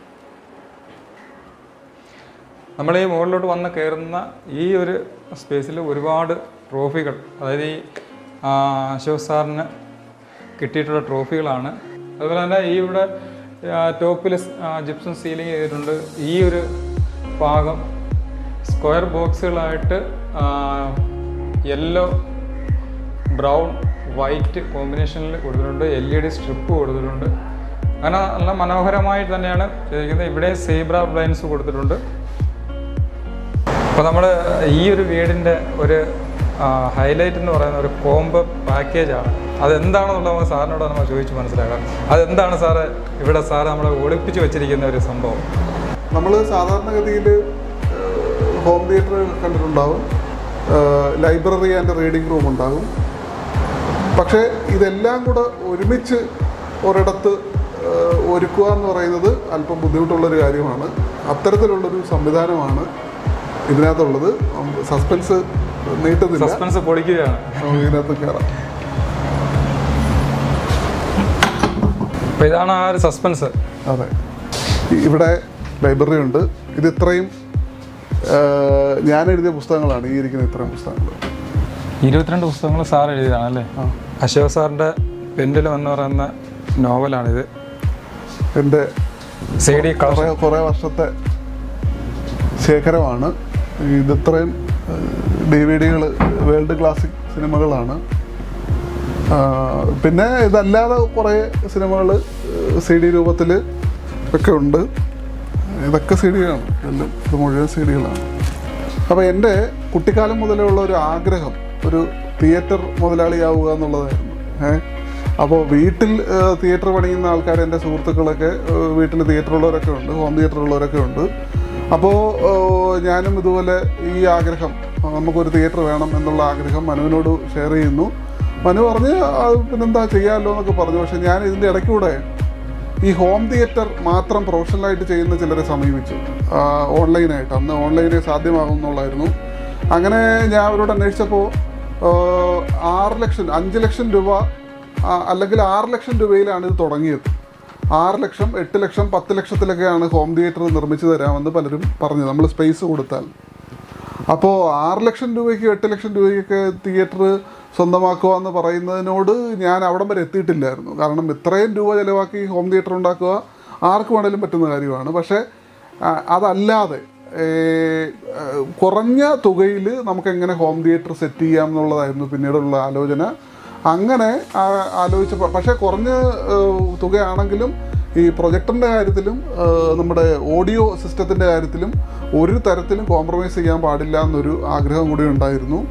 നമ്മൾ ഈ മുകളിലോട്ട് വന്ന് കയറുന്ന ഈ ഒരു സ്പേസിൽ ഒരുപാട് ട്രോഫികൾ അതായത് ഈ ആ, അശോക് സാറിന് കിട്ടിയിട്ടുള്ള ട്രോഫികളാണ് അതുപോലെ തന്നെ ഈ ഇവിടെ ടോപ്പിൽ ജിപ്സം സീലിംഗ് ചെയ്തിട്ടുണ്ട് ഈ ഒരു ഭാഗം സ്ക്വയർ ബോക്സുകളായിട്ട് യെല്ലോ ബ്രൗൺ വൈറ്റ് കോമ്പിനേഷനിൽ കൊടുത്തിട്ടുണ്ട് എൽ ഇ ഡി സ്ട്രിപ്പ് കൊടുത്തിട്ടുണ്ട് അങ്ങനെ നല്ല മനോഹരമായിട്ട് തന്നെയാണ് ചെയ്തിരിക്കുന്നത് ഇവിടെ സീബ്ര ബ്ലൈൻസ് കൊടുത്തിട്ടുണ്ട് അപ്പോൾ നമ്മൾ ഈ ഒരു വീടിൻ്റെ ഒരു ഹൈലൈറ്റ് എന്ന് പറയുന്ന ഒരു കോംബോ പാക്കേജാണ് അതെന്താണെന്നുള്ളത് നമുക്ക് സാറിനോട് നമ്മൾ ചോദിച്ച് മനസ്സിലാക്കാം അതെന്താണ് സാറ് ഇവിടെ സാറ് നമ്മളെ ഒളിപ്പിച്ച് വെച്ചിരിക്കുന്ന ഒരു സംഭവം നമ്മൾ സാധാരണഗതിയിൽ ഹോം തിയേറ്റർ കണ്ടിട്ടുണ്ടാവും ലൈബ്രറി ആൻഡ് റീഡിംഗ് റൂം ഉണ്ടാകും പക്ഷേ ഇതെല്ലാം കൂടെ ഒരുമിച്ച് ഒരിടത്ത് ഏഹ്, ഒരുക്കുക എന്ന് പറയുന്നത് അല്പം ബുദ്ധിമുട്ടുള്ളൊരു കാര്യമാണ് അത്തരത്തിലുള്ളൊരു സംവിധാനമാണ് ഇതിനകത്തുള്ളത് സസ്പെൻസ് നീട്ടുന്നില്ല സസ്പെൻസ് പൊളിക്കുകയാണ് നമുക്ക് ഇതിനകത്ത് കയറാം അപ്പോൾ ഇതാണ് ആ ഒരു സസ്പെൻസ് അതെ ഇവിടെ ലൈബ്രറി ഉണ്ട് ഇത് ഇത്രയും ആ, ഞാൻ എഴുതിയ പുസ്തകങ്ങളാണ് ഈ ഇരിക്കുന്ന ഇത്രയും പുസ്തകങ്ങൾ ഇരുപത്തിരണ്ട് പുസ്തകങ്ങൾ സാർ എഴുതിയതാണ് അല്ലേ ആ. അശോക് സാറിൻ്റെ പെൻഡിലും എന്ന് പറയുന്ന നോവലാണിത് എൻ്റെ സി ഡി കളർ കുറേ കുറേ വർഷത്തെ ശേഖരമാണ് ഇതിത്രയും ഡി വി ഡികൾ വേൾഡ് ക്ലാസിക് സിനിമകളാണ് ആ, പിന്നെ ഇതല്ലാതെ കുറേ സിനിമകൾ സി ഡി രൂപത്തിൽ ഒക്കെ ഉണ്ട് ഇതൊക്കെ സി ഡികളാണ് എല്ലാം ഇത് മുഴുവൻ സി ഡികളാണ് അപ്പോൾ എൻ്റെ കുട്ടിക്കാലം മുതലേ ഉള്ള ഒരു ആഗ്രഹം ഒരു തിയേറ്റർ മുതലാളിയാവുക എന്നുള്ളതായിരുന്നു ഏഹ് അപ്പോൾ വീട്ടിൽ തിയേറ്റർ പണിയുന്ന ആൾക്കാർ എൻ്റെ സുഹൃത്തുക്കളൊക്കെ ഏഹ് വീട്ടിൽ തിയേറ്റർ ഉള്ളവരൊക്കെ ഉണ്ട് ഹോം തിയേറ്റർ ഉള്ളവരൊക്കെ ഉണ്ട് അപ്പോൾ ഞാനും ഇതുപോലെ ഈ ആഗ്രഹം ആ, നമുക്കൊരു തിയേറ്റർ വേണം എന്നുള്ള ആഗ്രഹം മനുവിനോട് ഷെയർ ചെയ്യുന്നു മനു പറഞ്ഞ് അത് പിന്നെന്താ ചെയ്യാമല്ലോ എന്നൊക്കെ പറഞ്ഞു പക്ഷെ ഞാൻ ഇതിൻ്റെ ഇടയ്ക്കൂടെ ഈ ഹോം തിയേറ്റർ മാത്രം പ്രൊഫഷണലായിട്ട് ചെയ്യുന്ന ചിലരെ സമീപിച്ചു ആ, ഓൺലൈനായിട്ട് അന്ന് ഓൺലൈനിൽ സാധ്യമാകുന്നുള്ളായിരുന്നു അങ്ങനെ ഞാൻ അവരോട് അന്വേഷിച്ചപ്പോൾ ആ, ആറ് ലക്ഷം അഞ്ച് ലക്ഷം രൂപ ആ, അല്ലെങ്കിൽ ആറ് ലക്ഷം രൂപയിലാണ് ഇത് തുടങ്ങിയത് ആറ് ലക്ഷം എട്ട് ലക്ഷം പത്ത് ലക്ഷത്തിലൊക്കെയാണ് ഹോം തിയേറ്റർ നിർമ്മിച്ചു തരാമെന്ന് പലരും പറഞ്ഞു നമ്മൾ സ്പേസ് കൊടുത്താൽ അപ്പോൾ ആറ് ലക്ഷം രൂപയ്ക്ക് എട്ട് ലക്ഷം രൂപയ്ക്കൊക്കെ തിയേറ്റർ സ്വന്തമാക്കുക എന്ന് പറയുന്നതിനോട് ഞാൻ അവിടം വരെ എത്തിയിട്ടില്ലായിരുന്നു കാരണം ഇത്രയും രൂപ ചിലവാക്കി ഹോം തിയേറ്റർ ഉണ്ടാക്കുക ആർക്ക് വേണേലും പറ്റുന്ന കാര്യമാണ് പക്ഷേ ആ, അതല്ലാതെ ഏ, ആ, കുറഞ്ഞ തുകയിൽ നമുക്ക് എങ്ങനെ ഹോം തിയേറ്റർ സെറ്റ് ചെയ്യാം എന്നുള്ളതായിരുന്നു പിന്നീടുള്ള ആലോചന അങ്ങനെ ആ- ആലോചിച്ചപ്പോൾ പക്ഷേ കുറഞ്ഞ ഏ, തുകയാണെങ്കിലും ഈ പ്രൊജക്ടറിൻ്റെ കാര്യത്തിലും ആ, നമ്മുടെ ഓഡിയോ സിസ്റ്റത്തിൻ്റെ കാര്യത്തിലും ഒരു തരത്തിലും കോംപ്രമൈസ് ചെയ്യാൻ പാടില്ല എന്നൊരു ആഗ്രഹം കൂടി ഉണ്ടായിരുന്നു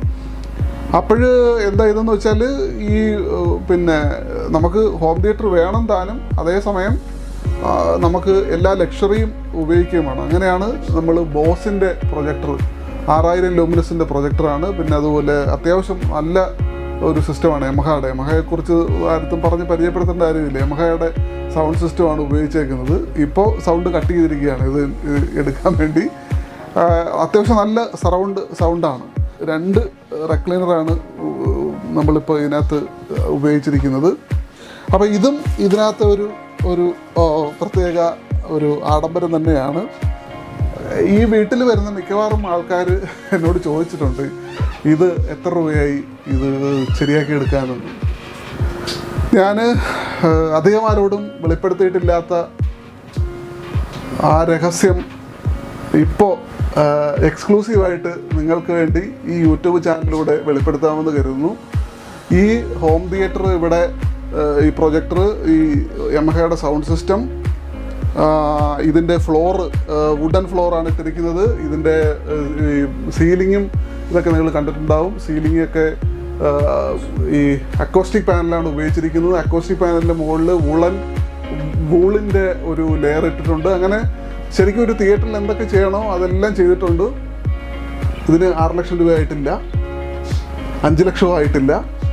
അപ്പോൾ എന്താ ഇതെന്ന് വെച്ചാൽ ഈ ഏഹ്, പിന്നെ നമുക്ക് ഹോം തിയേറ്റർ വേണം താനും അതേസമയം ആ, നമുക്ക് എല്ലാ ലക്ഷറിയും ഉപയോഗിക്കുകയും വേണം അങ്ങനെയാണ് നമ്മൾ ബോസിൻ്റെ പ്രൊജക്ടർ ആറായിരം ലൂമിനസിൻ്റെ പ്രൊജക്ടറാണ് പിന്നെ അതുപോലെ അത്യാവശ്യം നല്ല ഒരു സിസ്റ്റമാണ് യമഹയുടെ യമഹയെക്കുറിച്ച് ആർക്കും പറഞ്ഞ് പരിചയപ്പെടുത്തേണ്ട കാര്യമില്ല യമഹയുടെ സൗണ്ട് സിസ്റ്റമാണ് ഉപയോഗിച്ചേക്കുന്നത് ഇപ്പോൾ സൗണ്ട് കട്ട് ചെയ്തിരിക്കുകയാണ് ഇത് ഇത് എടുക്കാൻ വേണ്ടി ആ, അത്യാവശ്യം നല്ല സറൗണ്ട് സൗണ്ടാണ് രണ്ട് റെക്ലൈനറാണ് നമ്മളിപ്പോൾ ഇതിനകത്ത് ഉപയോഗിച്ചിരിക്കുന്നത് അപ്പോൾ ഇതും ഇതിനകത്ത് ഒരു ഒരു ഓ, പ്രത്യേക ഒരു ആഡംബരം തന്നെയാണ് ഈ വീട്ടിൽ വരുന്ന മിക്കവാറും ആൾക്കാർ എന്നോട് ചോദിച്ചിട്ടുണ്ട് ഇത് എത്ര രൂപയായി ഇത് ശരിയാക്കി എടുക്കാനുണ്ട് ഞാൻ അധികം ആരോടും വെളിപ്പെടുത്തിയിട്ടില്ലാത്ത ആ രഹസ്യം ഇപ്പോൾ എക്സ്ക്ലൂസീവായിട്ട് നിങ്ങൾക്ക് വേണ്ടി ഈ യൂട്യൂബ് ചാനലിലൂടെ വെളിപ്പെടുത്താമെന്ന് കരുതുന്നു ഈ ഹോം തിയേറ്റർ ഇവിടെ ആ, ഈ പ്രൊജക്ടർ ഈ യമഹയുടെ സൗണ്ട് സിസ്റ്റം ഇതിൻ്റെ ഫ്ലോർ വുഡൻ ഫ്ലോറാണ് ഇട്ടിരിക്കുന്നത് ഇതിൻ്റെ ഈ സീലിങ്ങും ഇതൊക്കെ നിങ്ങൾ കണ്ടിട്ടുണ്ടാവും സീലിംഗ് ഒക്കെ ആ, ഈ അക്കോസ്റ്റിക് പാനലാണ് ഉപയോഗിച്ചിരിക്കുന്നത് അക്കോസ്റ്റിക് പാനലിൻ്റെ മുകളിൽ വുളൻ വൂളിൻ്റെ ഒരു ലെയർ ഇട്ടിട്ടുണ്ട് അങ്ങനെ ശരിക്കും ഒരു തിയേറ്ററിൽ എന്തൊക്കെ ചെയ്യണോ അതെല്ലാം ചെയ്തിട്ടുണ്ട് ഇതിന് ആറ് ലക്ഷം രൂപ ആയിട്ടില്ല അഞ്ച് ലക്ഷവും ആയിട്ടില്ല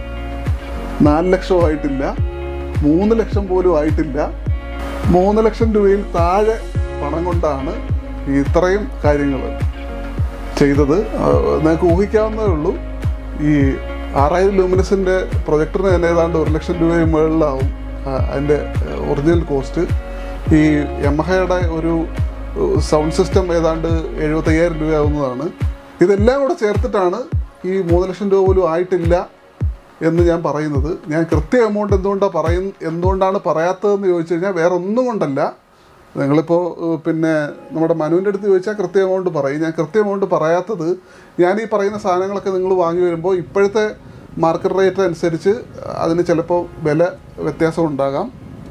നാല് ലക്ഷവും ആയിട്ടില്ല മൂന്ന് ലക്ഷം പോലും ആയിട്ടില്ല മൂന്ന് ലക്ഷം രൂപയിൽ താഴെ പണം കൊണ്ടാണ് ഈ ഇത്രയും കാര്യങ്ങൾ ചെയ്തത് ആ, നിങ്ങൾക്ക് ഊഹിക്കാവുന്നതേ ഉള്ളൂ ഈ ആറായിരം ലൂമിനസിൻ്റെ പ്രൊജക്ടറിന് തന്നെ ഏതാണ്ട് ഒരു ലക്ഷം രൂപയും മുകളിലാവും ആ, അതിൻ്റെ ഒറിജിനൽ കോസ്റ്റ് ഈ യമഹയുടെ ഒരു സൗണ്ട് സിസ്റ്റം ഏതാണ്ട് എഴുപത്തയ്യായിരം രൂപയാവുന്നതാണ് ഇതെല്ലാം കൂടെ ചേർത്തിട്ടാണ് ഈ മൂന്ന് ലക്ഷം രൂപ പോലും ആയിട്ടില്ല എന്ന് ഞാൻ പറയുന്നത് ഞാൻ കൃത്യ എമൗണ്ട് എന്തുകൊണ്ടാണ് പറയുന്ന എന്തുകൊണ്ടാണ് പറയാത്തതെന്ന് ചോദിച്ചു കഴിഞ്ഞാൽ വേറെ ഒന്നും കൊണ്ടല്ല നിങ്ങളിപ്പോൾ ഏഹ്, പിന്നെ നമ്മുടെ മനുവിൻ്റെ അടുത്ത് ചോദിച്ചാൽ കൃത്യ എമൗണ്ട് പറയും ഞാൻ കൃത്യ എമൗണ്ട് പറയാത്തത് ഞാൻ ഈ പറയുന്ന സാധനങ്ങളൊക്കെ നിങ്ങൾ വാങ്ങി വരുമ്പോൾ ഇപ്പോഴത്തെ മാർക്കറ്റ് റേറ്റ് അനുസരിച്ച് അതിന് ചിലപ്പോൾ വില വ്യത്യാസം ഉണ്ടാകാം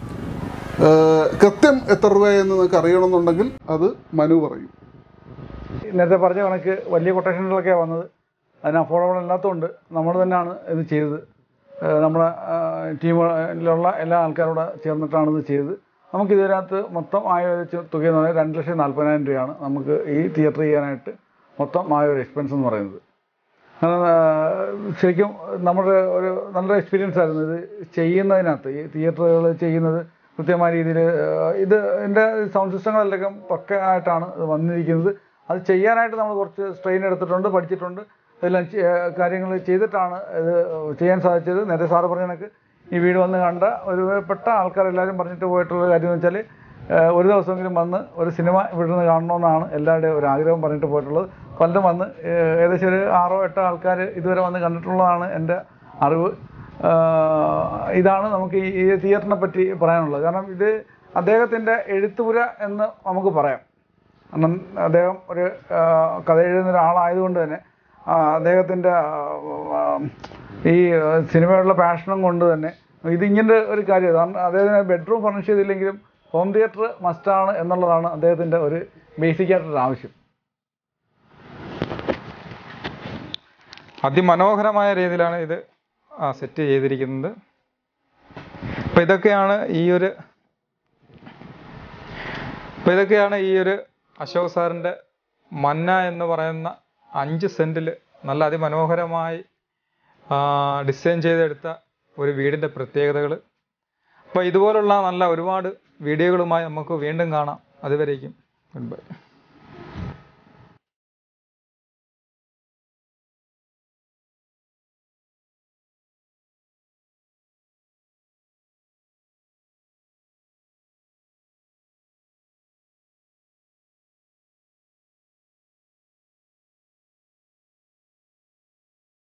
ഏഹ്, കൃത്യം എത്ര രൂപയെന്ന് നിങ്ങൾക്ക് അറിയണമെന്നുണ്ടെങ്കിൽ അത് മനു പറയും നേരത്തെ പറഞ്ഞ കണക്ക് വലിയ കൊട്ടേഷനുകളൊക്കെയാണ് വന്നത് അതിന് അഫോർഡബിൾ അല്ലാത്തതുകൊണ്ട് നമ്മൾ തന്നെയാണ് ഇത് ചെയ്തത് ഏഹ് നമ്മുടെ ടീമിലുള്ള എല്ലാ ആൾക്കാരോട് ചേർന്നിട്ടാണ് ഇത് ചെയ്തത് നമുക്ക് ഇതിനകത്ത് മൊത്തം ആയ ഒരു ചു- തുക എന്ന് പറയുന്നത് രണ്ട് ലക്ഷത്തി നാൽപ്പതിനായിരം രൂപയാണ് നമുക്ക് ഈ തിയേറ്റർ ചെയ്യാനായിട്ട് മൊത്തം ആയ ഒരു എക്സ്പെൻസ് എന്ന് പറയുന്നത് കാരണം ആ, ശരിക്കും നമ്മുടെ ഒരു നല്ല എക്സ്പീരിയൻസ് ആയിരുന്നു ഇത് ചെയ്യുന്നതിനകത്ത് ഈ തിയേറ്ററുകൾ ചെയ്യുന്നത് കൃത്യമായ രീതിയിൽ ഇത് എൻ്റെ സൗണ്ട് സിസ്റ്റങ്ങളെല്ലാം പക്ക ആയിട്ടാണ് ഇത് വന്നിരിക്കുന്നത് അത് ചെയ്യാനായിട്ട് നമ്മൾ കുറച്ച് സ്ട്രെയിൻ എടുത്തിട്ടുണ്ട് പഠിച്ചിട്ടുണ്ട് ഇതെല്ലാം കാര്യങ്ങൾ ചെയ്തിട്ടാണ് ഇത് ചെയ്യാൻ സാധിച്ചത് നേരത്തെ സാറ് പറഞ്ഞ കണക്ക് ഈ വീട് വന്ന് കണ്ട ഒരുപ്പെട്ട ആൾക്കാരെല്ലാവരും പറഞ്ഞിട്ട് പോയിട്ടുള്ള കാര്യം എന്ന് വെച്ചാൽ ഏഹ്, ഒരു ദിവസമെങ്കിലും വന്ന് ഒരു സിനിമ ഇവിടെ നിന്ന് കാണണമെന്നാണ് എല്ലാവരുടെയും ഒരു ആഗ്രഹം പറഞ്ഞിട്ട് പോയിട്ടുള്ളത് പലരും വന്ന് ഏഹ്, ഏകദേശം ഒരു ആറോ എട്ടോ ആൾക്കാർ ഇതുവരെ വന്ന് കണ്ടിട്ടുള്ളതാണ് എൻ്റെ അറിവ് ആഹ്, ഇതാണ് നമുക്ക് ഈ ഈ തിയേറ്ററിനെ പറ്റി പറയാനുള്ളത് കാരണം ഇത് അദ്ദേഹത്തിൻ്റെ എഴുത്തുപുര എന്ന് നമുക്ക് പറയാം കാരണം അദ്ദേഹം ഒരു ആ, കഥ എഴുതുന്ന ഒരാളായതുകൊണ്ട് തന്നെ ആ, അദ്ദേഹത്തിൻ്റെ ആ, ഈ ആ, സിനിമയോടുള്ള പാഷനും കൊണ്ട് തന്നെ ഇതിങ്ങനെ ഒരു കാര്യം കാരണം അദ്ദേഹത്തിന് ബെഡ്റൂം ഫർണിഷ് ചെയ്തില്ലെങ്കിലും ഹോം തിയേറ്റർ മസ്റ്റാണ് എന്നുള്ളതാണ് അദ്ദേഹത്തിൻ്റെ ഒരു ബേസിക് ആയിട്ടൊരു ആവശ്യം അതിമനോഹരമായ രീതിയിലാണ് ഇത് സെറ്റ് ചെയ്തിരിക്കുന്നത് അപ്പോൾ ഇതൊക്കെയാണ് ഈ ഒരു അപ്പോൾ ഇതൊക്കെയാണ് ഈ ഒരു അശോക് സാറിൻ്റെ മന്ന എന്ന് പറയുന്ന അഞ്ച് സെൻറ്റിൽ നല്ല അതിമനോഹരമായി ഡിസൈൻ ചെയ്തെടുത്ത ഒരു വീടിൻ്റെ പ്രത്യേകതകൾ അപ്പോൾ ഇതുപോലുള്ള നല്ല ഒരുപാട് വീഡിയോകളുമായി നമുക്ക് വീണ്ടും കാണാം അതുവരേക്കും ഗുഡ് ബൈ